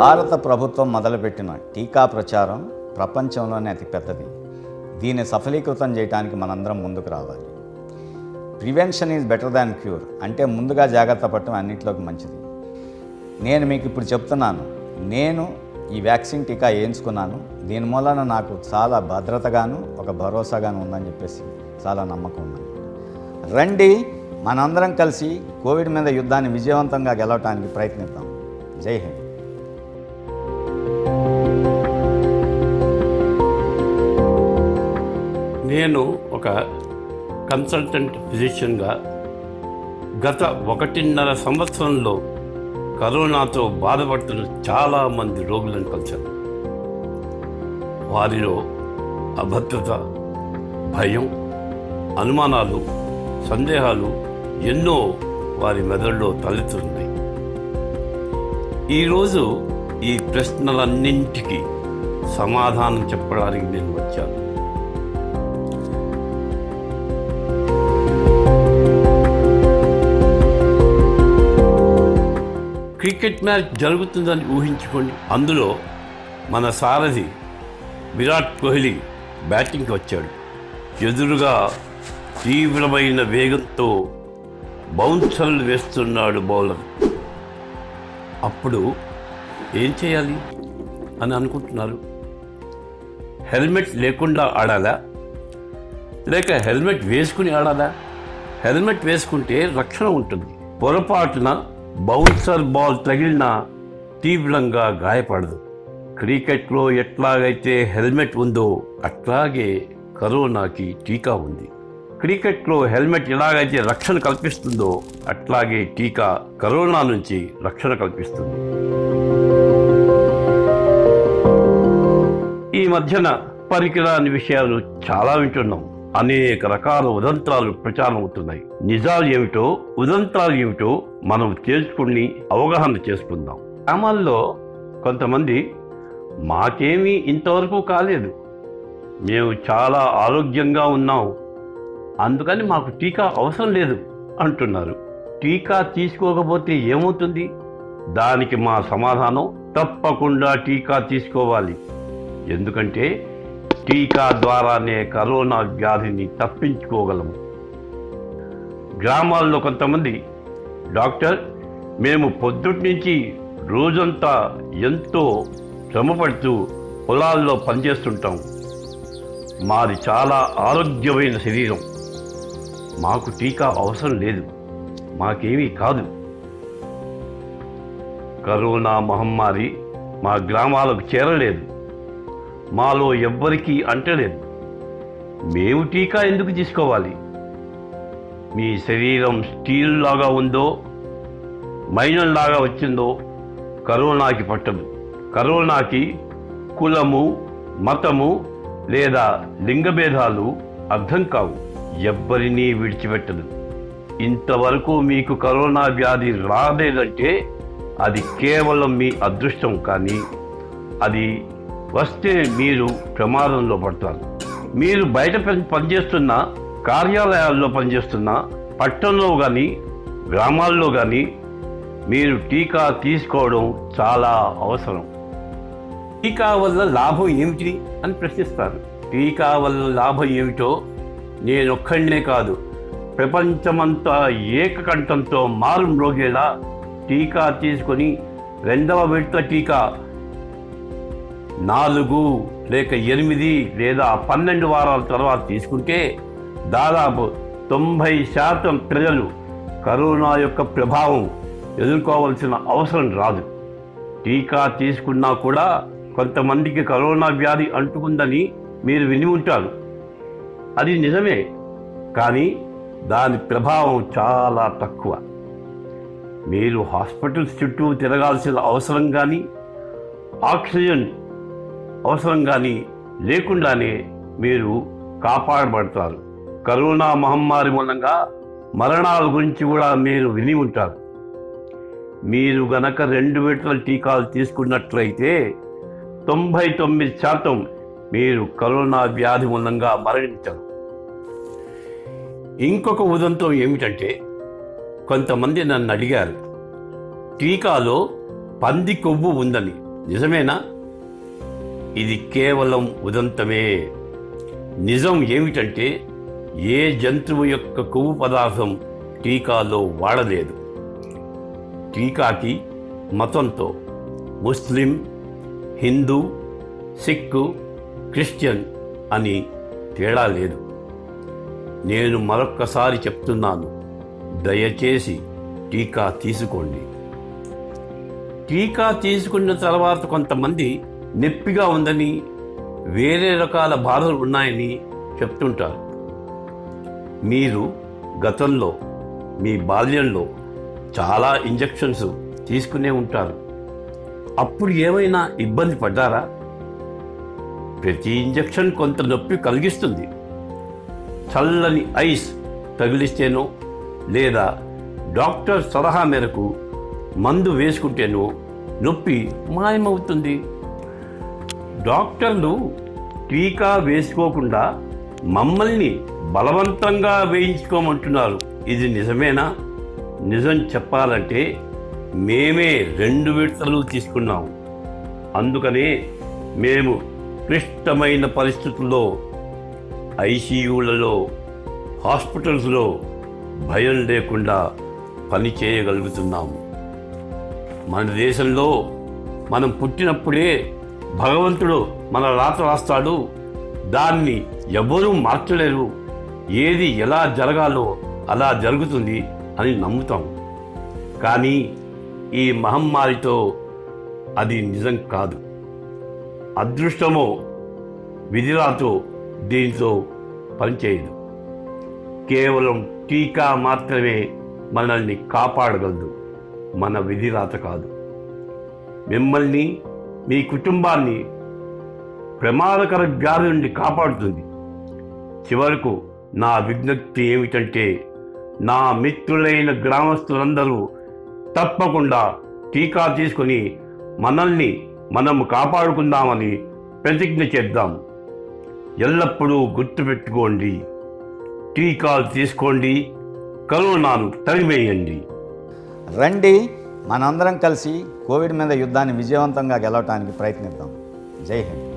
భారత ప్రభుత్వం మొదలుపెట్టిన టీకా ప్రచారం ప్రపంచంలోనే అతి పెద్దది దీన్ని సఫలీకృతం చేయడానికి మనందరం ముందుకు రావాలి prevention is better than cure అంటే ముందుగా జాగ్రత్త పడటం అన్నింటిలోకి మంచిది నేను మీకు ఇప్పుడు చెప్తున్నాను నేను ఈ వ్యాక్సిన్ టీకా వేయించుకున్నాను దీని మూలన నాకు చాలా భద్రతగాను ఒక భరోసాగాను ఉందని చెప్పేసి చాలా నమ్మకం ఉంది రండి మనందరం కలిసి కోవిడ్ మీద యుద్ధాన్ని విజయవంతంగా గెలవటానికి ప్రయత్నిద్దాం జై హింద్ నేను ఒక కన్సల్టెంట్ ఫిజిషియన్గా గత ఒకటిన్నర సంవత్సరంలో కరోనాతో బాధపడుతున్న చాలామంది రోగులను కలిశాను వారిలో అభద్రత భయం అనుమానాలు సందేహాలు ఎన్నో వారి మెదడులో తలెత్తున్నాయి ఈరోజు ఈ ప్రశ్నలన్నింటికి సమాధానం చెప్పడానికి నేను వచ్చాను క్రికెట్ మ్యాచ్ జరుగుతుందని ఊహించుకోండి అందులో మన సారథి విరాట్ కోహ్లీ బ్యాటింగ్కి వచ్చాడు ఎదురుగా తీవ్రమైన వేగంతో బౌన్సర్లు వేస్తున్నాడు బౌలర్ అప్పుడు ఏం చేయాలి అని అనుకుంటున్నారు హెల్మెట్ లేకుండా ఆడాలా లేక హెల్మెట్ వేసుకుని ఆడాలా హెల్మెట్ వేసుకుంటే రక్షణ ఉంటుంది పొరపాటున బౌన్సర్ బాల్ తగిలినా తీవ్రంగా గాయపడదు క్రికెట్లో ఎట్లాగైతే హెల్మెట్ ఉందో అట్లాగే కరోనాకి టీకా ఉంది క్రికెట్లో హెల్మెట్ ఎలాగైతే రక్షణ కల్పిస్తుందో అట్లాగే టీకా కరోనా నుంచి రక్షణ కల్పిస్తుంది ఈ మధ్యన పరికరాని విషయాలు చాలా వింటున్నాం అనేక రకాల ఉదంతాలు ప్రచారం అవుతున్నాయి నిజాలు ఏమిటో ఉదంతాలు ఏమిటో మనం తెలుసుకుని అవగాహన చేసుకుందాం గ్రామాల్లో కొంతమంది మాకేమీ ఇంతవరకు కాలేదు మేము చాలా ఆరోగ్యంగా ఉన్నాం అందుకని మాకు టీకా అవసరం లేదు అంటున్నారు టీకా తీసుకోకపోతే ఏమవుతుంది దానికి మా సమాధానం తప్పకుండా టీకా తీసుకోవాలి ఎందుకంటే టీకా ద్వారానే కరోనా వ్యాధిని తప్పించుకోగలము గ్రామాల్లో కొంతమంది డాక్టర్ మేము పొద్దుటి నుంచి రోజంతా ఎంతో శ్రమపడుతూ పొలాల్లో పనిచేస్తుంటాం మాది చాలా ఆరోగ్యమైన శరీరం మాకు టీకా అవసరం లేదు మాకేమీ కాదు కరోనా మహమ్మారి మా గ్రామాలకు చేరలేదు మాలో ఎవ్వరికీ అంటలేదు మేము టీకా ఎందుకు తీసుకోవాలి మీ శరీరం స్టీల్ లాగా ఉందో మైనం లాగా వచ్చిందో కరోనాకి పట్టదు కరోనాకి కులము మతము లేదా లింగభేదాలు అర్థం కావు ఎవ్వరినీ విడిచిపెట్టదు ఇంతవరకు మీకు కరోనా వ్యాధి రాలేదంటే అది కేవలం మీ అదృష్టం కానీ అది వస్తే మీరు ప్రమాదంలో పడతారు మీరు బయట పని పనిచేస్తున్న కార్యాలయాల్లో పనిచేస్తున్న పట్టణంలో కానీ గ్రామాల్లో కానీ మీరు టీకా తీసుకోవడం చాలా అవసరం టీకా వల్ల లాభం ఏమిటి అని ప్రశ్నిస్తారు టీకా వల్ల లాభం ఏమిటో నేనొక్కడినే కాదు ప్రపంచమంతా ఏకకంఠంతో మారు మ్రోగేలా టీకా తీసుకొని రెండవ విడత టీకా నాలుగు లేక ఎనిమిది లేదా పన్నెండు వారాల తర్వాత తీసుకుంటే దాదాపు తొంభై శాతం ప్రజలు కరోనా యొక్క ప్రభావం ఎదుర్కోవాల్సిన అవసరం రాదు టీకా తీసుకున్నా కూడా కొంతమందికి కరోనా వ్యాధి అంటుకుందని మీరు విని ఉంటారు అది నిజమే కానీ దాని ప్రభావం చాలా తక్కువ మీరు హాస్పిటల్స్ చుట్టూ తిరగాల్సిన అవసరం కానీ ఆక్సిజన్ అవసరం కానీ లేకుండానే మీరు కాపాడబడతారు కరోనా మహమ్మారి మూలంగా మరణాల గురించి కూడా మీరు విని ఉంటారు మీరు గనక రెండు విడతల టీకాలు తీసుకున్నట్లయితే తొంభై తొమ్మిది శాతం మీరు కరోనా వ్యాధి మూలంగా మరణించరు ఇంకొక ఉదంతం ఏమిటంటే కొంతమంది నన్ను అడిగారు టీకాలో పంది కొవ్వు ఉందని నిజమేనా ఇది కేవలం ఉదంతమే నిజం ఏమిటంటే ఏ జంతువు యొక్క కొవ్వు పదార్థం టీకాలో వాడలేదు టీకాకి మతంతో ముస్లిం హిందూ సిక్కు క్రిస్టియన్ అని తేడా లేదు నేను మరొక్కసారి చెప్తున్నాను దయచేసి టీకా తీసుకోండి టీకా తీసుకున్న తర్వాత కొంతమంది నొప్పిగా ఉందని వేరే రకాల బాధలు ఉన్నాయని చెప్తుంటారు మీరు గతంలో మీ బాల్యంలో చాలా ఇంజెక్షన్స్ తీసుకునే ఉంటారు అప్పుడు ఏమైనా ఇబ్బంది పడ్డారా ప్రతి ఇంజెక్షన్ కొంత నొప్పి కలిగిస్తుంది చల్లని ఐస్ తగిలిస్తేనో లేదా డాక్టర్ సలహా మేరకు మందు వేసుకుంటేనో నొప్పి మాయమవుతుంది డాక్టర్లు టీకా వేసుకోకుండా మమ్మల్ని బలవంతంగా వేయించుకోమంటున్నారు ఇది నిజమేనా నిజం చెప్పాలంటే మేమే రెండు విడతలు తీసుకున్నాం అందుకనే మేము క్లిష్టమైన పరిస్థితుల్లో ఐసీయూలలో హాస్పిటల్స్లో భయం లేకుండా పని చేయగలుగుతున్నాము మన దేశంలో మనం పుట్టినప్పుడే భగవంతుడు మన రాత రాస్తాడు దాన్ని ఎవరూ మార్చలేరు ఏది ఎలా జరగాలో అలా జరుగుతుంది అని నమ్ముతాం కానీ ఈ మహమ్మారితో అది నిజం కాదు అదృష్టమో విధిరాతో దీంతో పనిచేయదు కేవలం టీకా మాత్రమే మనల్ని కాపాడగలదు మన విధిరాత కాదు మిమ్మల్ని మీ కుటుంబాన్ని ప్రమాదకర వ్యాధి నుండి కాపాడుతుంది చివరకు నా విజ్ఞప్తి ఏమిటంటే నా మిత్రులైన గ్రామస్తులందరూ తప్పకుండా టీకా తీసుకొని మనల్ని మనం కాపాడుకుందామని ప్రతిజ్ఞ చేద్దాం ఎల్లప్పుడూ గుర్తుపెట్టుకోండి టీకాలు తీసుకోండి కరోనాను తరిమేయండి రండి మనందరం కలిసి కోవిడ్ మీద యుద్ధాన్ని విజయవంతంగా గెలవటానికి ప్రయత్నిద్దాం జై హింద్